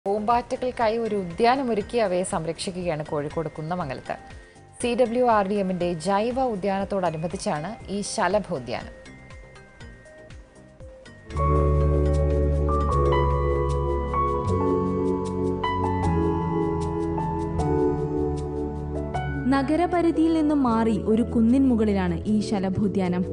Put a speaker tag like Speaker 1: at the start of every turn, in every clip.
Speaker 1: പൂമ്പാറ്റകൾക്കായി ഒരു ഉദ്യാനം ഒരുക്കി അവയെ സംരക്ഷിക്കുകയാണ് കോഴിക്കോട് കുന്നമംഗലത്ത് സി ഡബ്ല്യു ആർ ഡി എമ്മിന്റെ ജൈവ ഉദ്യാനത്തോടനുബന്ധിച്ചാണ് ഈ ശലഭോദ്യാനം
Speaker 2: നഗരപരിധിയിൽ നിന്നും മാറി ഒരു കുന്നിൻ മുകളിലാണ് ഈ ശലഭോദ്യാനം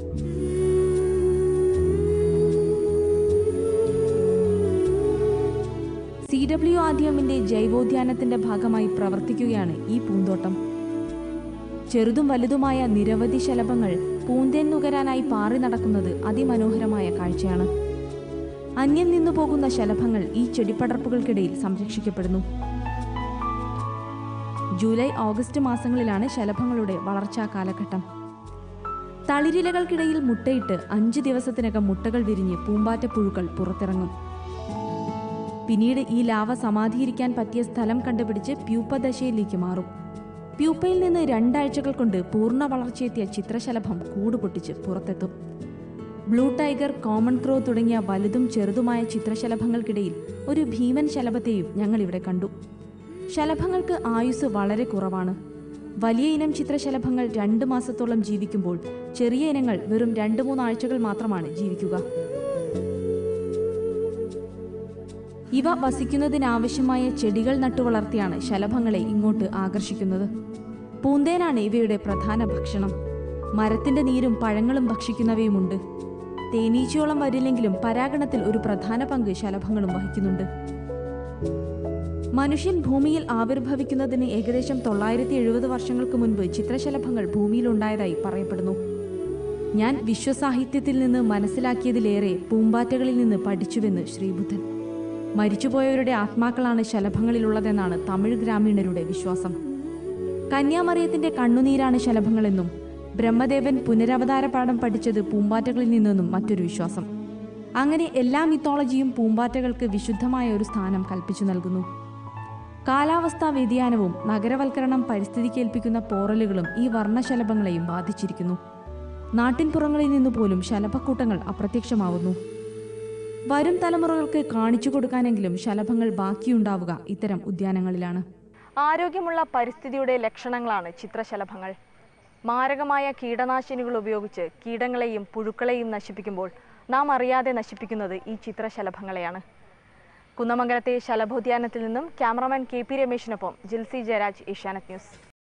Speaker 2: സി ഡബ്ല്യു ആദ്യമിന്റെ ജൈവോദ്യാനത്തിന്റെ ഭാഗമായി പ്രവർത്തിക്കുകയാണ് ഈ പൂന്തോട്ടം ചെറുതും വലുതുമായ നിരവധി ശലഭങ്ങൾ പൂന്തേൻ നുകരാനായി പാറി നടക്കുന്നത് അതിമനോഹരമായ കാഴ്ചയാണ് അന്യം നിന്നു പോകുന്ന ശലഭങ്ങൾ ഈ ചെടിപ്പടർപ്പുകൾക്കിടയിൽ സംരക്ഷിക്കപ്പെടുന്നു ജൂലൈ ഓഗസ്റ്റ് മാസങ്ങളിലാണ് ശലഭങ്ങളുടെ വളർച്ചാ കാലഘട്ടം തളിരിലകൾക്കിടയിൽ മുട്ടയിട്ട് അഞ്ച് ദിവസത്തിനകം മുട്ടകൾ വിരിഞ്ഞ് പൂമ്പാറ്റ പുഴുക്കൾ പുറത്തിറങ്ങും പിന്നീട് ഈ ലാവ സമാധിയിരിക്കാൻ പറ്റിയ സ്ഥലം കണ്ടുപിടിച്ച് പ്യൂപ്പദശയിലേക്ക് മാറും പ്യൂപ്പയിൽ നിന്ന് രണ്ടാഴ്ചകൾ കൊണ്ട് പൂർണ്ണ വളർച്ചയെത്തിയ ചിത്രശലഭം കൂടുപൊട്ടിച്ച് പുറത്തെത്തും ബ്ലൂ ടൈഗർ കോമൺ ക്രോ തുടങ്ങിയ വലുതും ചെറുതുമായ ചിത്രശലഭങ്ങൾക്കിടയിൽ ഒരു ഭീമൻ ശലഭത്തെയും ഞങ്ങൾ ഇവിടെ കണ്ടു ശലഭങ്ങൾക്ക് ആയുസ് വളരെ കുറവാണ് വലിയ ഇനം ചിത്രശലഭങ്ങൾ രണ്ട് മാസത്തോളം ജീവിക്കുമ്പോൾ ചെറിയ ഇനങ്ങൾ വെറും രണ്ട് മൂന്നാഴ്ചകൾ മാത്രമാണ് ജീവിക്കുക ഇവ വസിക്കുന്നതിനാവശ്യമായ ചെടികൾ നട്ടുവളർത്തിയാണ് ശലഭങ്ങളെ ഇങ്ങോട്ട് ആകർഷിക്കുന്നത് പൂന്തേനാണ് ഇവയുടെ പ്രധാന ഭക്ഷണം മരത്തിന്റെ നീരും പഴങ്ങളും ഭക്ഷിക്കുന്നവയുമുണ്ട് തേനീച്ചയോളം വരില്ലെങ്കിലും പരാഗണത്തിൽ ഒരു പ്രധാന പങ്ക് ശലഭങ്ങളും വഹിക്കുന്നുണ്ട് മനുഷ്യൻ ഭൂമിയിൽ ആവിർഭവിക്കുന്നതിന് ഏകദേശം തൊള്ളായിരത്തി എഴുപത് വർഷങ്ങൾക്ക് മുൻപ് ചിത്രശലഭങ്ങൾ ഭൂമിയിലുണ്ടായതായി പറയപ്പെടുന്നു ഞാൻ വിശ്വസാഹിത്യത്തിൽ നിന്ന് മനസ്സിലാക്കിയതിലേറെ പൂമ്പാറ്റകളിൽ നിന്ന് പഠിച്ചുവെന്ന് ശ്രീബുദ്ധൻ മരിച്ചുപോയവരുടെ ആത്മാക്കളാണ് ശലഭങ്ങളിലുള്ളതെന്നാണ് തമിഴ് ഗ്രാമീണരുടെ വിശ്വാസം കന്യാമറിയത്തിന്റെ കണ്ണുനീരാണ് ശലഭങ്ങളെന്നും ബ്രഹ്മദേവൻ പുനരവതാര പാഠം പഠിച്ചത് പൂമ്പാറ്റകളിൽ നിന്നെന്നും മറ്റൊരു വിശ്വാസം അങ്ങനെ എല്ലാ മിത്തോളജിയും പൂമ്പാറ്റകൾക്ക് വിശുദ്ധമായ ഒരു സ്ഥാനം കൽപ്പിച്ചു നൽകുന്നു കാലാവസ്ഥാ വ്യതിയാനവും നഗരവൽക്കരണം പരിസ്ഥിതിക്കേൽപ്പിക്കുന്ന പോറലുകളും ഈ വർണ്ണശലഭങ്ങളെയും ബാധിച്ചിരിക്കുന്നു നാട്ടിൻപുറങ്ങളിൽ നിന്ന് പോലും ശലഭക്കൂട്ടങ്ങൾ അപ്രത്യക്ഷമാവുന്നു വരും തലമുറകൾക്ക് കാണിച്ചു കൊടുക്കാനെങ്കിലും ശലഭങ്ങൾ ബാക്കിയുണ്ടാവുക ഇത്തരം ഉദ്യാനങ്ങളിലാണ്
Speaker 3: ആരോഗ്യമുള്ള പരിസ്ഥിതിയുടെ ലക്ഷണങ്ങളാണ് ചിത്രശലഭങ്ങൾ മാരകമായ കീടനാശിനികൾ ഉപയോഗിച്ച് കീടങ്ങളെയും പുഴുക്കളെയും നശിപ്പിക്കുമ്പോൾ നാം അറിയാതെ നശിപ്പിക്കുന്നത് ഈ ചിത്രശലഭങ്ങളെയാണ് കുന്നമംഗലത്തെ ശലഭോദ്യാനത്തിൽ നിന്നും ക്യാമറമാൻ കെ പി രമേശിനൊപ്പം ജിൽസി ജയരാജ് ഏഷ്യാനെറ്റ് ന്യൂസ്